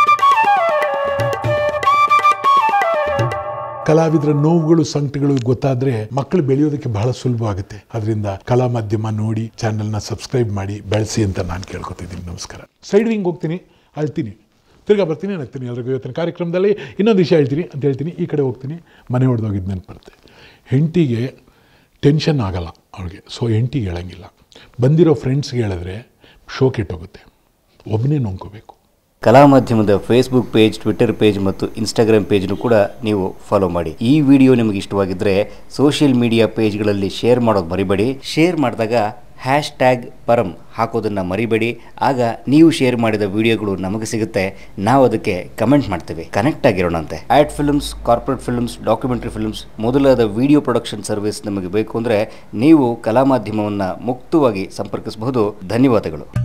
ಕಲಾವಿದರ ನೋವುಗಳು ಸಂಕಟಗಳು ಗೊತ್ತಾದ್ರೆ ಮಕ್ಕಳು ಬೆಳೆಯೋದಕ್ಕೆ ಬಹಳ ಸುಲಭ ಆಗುತ್ತೆ ಅದರಿಂದ ಕಲಾ ಮಾಧ್ಯಮ ನೋಡಿ ಚಾನೆಲ್ನ ಸಬ್ಸ್ಕ್ರೈಬ್ ಮಾಡಿ ಬೆಳೆಸಿ ಅಂತ ನಾನು ಕೇಳ್ಕೊತಿದ್ದೀನಿ ನಮಸ್ಕಾರ ಸೈಡ್ ವಿಂಗ್ ಹೋಗ್ತೀನಿ ಅಳ್ತೀನಿ ತಿರ್ಗಾ ಬರ್ತೀನಿ ನಗ್ತೀನಿ ಎಲ್ರಿಗೂ ಇವತ್ತಿನ ಕಾರ್ಯಕ್ರಮದಲ್ಲಿ ಇನ್ನೊಂದು ವಿಷಯ ಹೇಳ್ತೀನಿ ಅಂತ ಹೇಳ್ತೀನಿ ಈ ಕಡೆ ಹೋಗ್ತೀನಿ ಮನೆ ಹೊಡೆದೋಗಿದ್ದು ನೆನಪಡುತ್ತೆ ಹೆಂಡತಿಗೆ ಟೆನ್ಷನ್ ಆಗಲ್ಲ ಅವಳಿಗೆ ಸೊ ಹೆಂಡತಿಗೆ ಹೇಳಂಗಿಲ್ಲ ಬಂದಿರೋ ಫ್ರೆಂಡ್ಸ್ಗೆ ಹೇಳಿದ್ರೆ ಶೋ ಕೆಟ್ಟೋಗುತ್ತೆ ಒಬ್ಬನೇ ನೋಡ್ಕೋಬೇಕು ಕಲಾ ಮಾಧ್ಯಮದ ಫೇಸ್ಬುಕ್ ಪೇಜ್ ಟ್ವಿಟರ್ ಪೇಜ್ ಮತ್ತು ಇನ್ಸ್ಟಾಗ್ರಾಮ್ ಪೇಜ್ನು ಕೂಡ ನೀವು ಫಾಲೋ ಮಾಡಿ ಈ ವಿಡಿಯೋ ನಿಮಗೆ ಇಷ್ಟವಾಗಿದ್ದರೆ ಸೋಷಿಯಲ್ ಮೀಡಿಯಾ ಪೇಜ್ಗಳಲ್ಲಿ ಶೇರ್ ಮಾಡೋದು ಮರಿಬೇಡಿ ಶೇರ್ ಮಾಡಿದಾಗ ಹ್ಯಾಶ್ ಟ್ಯಾಗ್ ಪರಂ ಹಾಕೋದನ್ನು ಮರಿಬೇಡಿ ಆಗ ನೀವು ಶೇರ್ ಮಾಡಿದ ವಿಡಿಯೋಗಳು ನಮಗೆ ಸಿಗುತ್ತೆ ನಾವು ಅದಕ್ಕೆ ಕಮೆಂಟ್ ಮಾಡ್ತೇವೆ ಕನೆಕ್ಟ್ ಆಗಿರೋಣಂತೆ ad films corporate films documentary films ಮೊದಲಾದ ವಿಡಿಯೋ ಪ್ರೊಡಕ್ಷನ್ ಸರ್ವಿಸ್ ನಮಗೆ ಬೇಕು ಅಂದರೆ ನೀವು ಕಲಾ ಮಾಧ್ಯಮವನ್ನು ಮುಕ್ತವಾಗಿ ಸಂಪರ್ಕಿಸಬಹುದು ಧನ್ಯವಾದಗಳು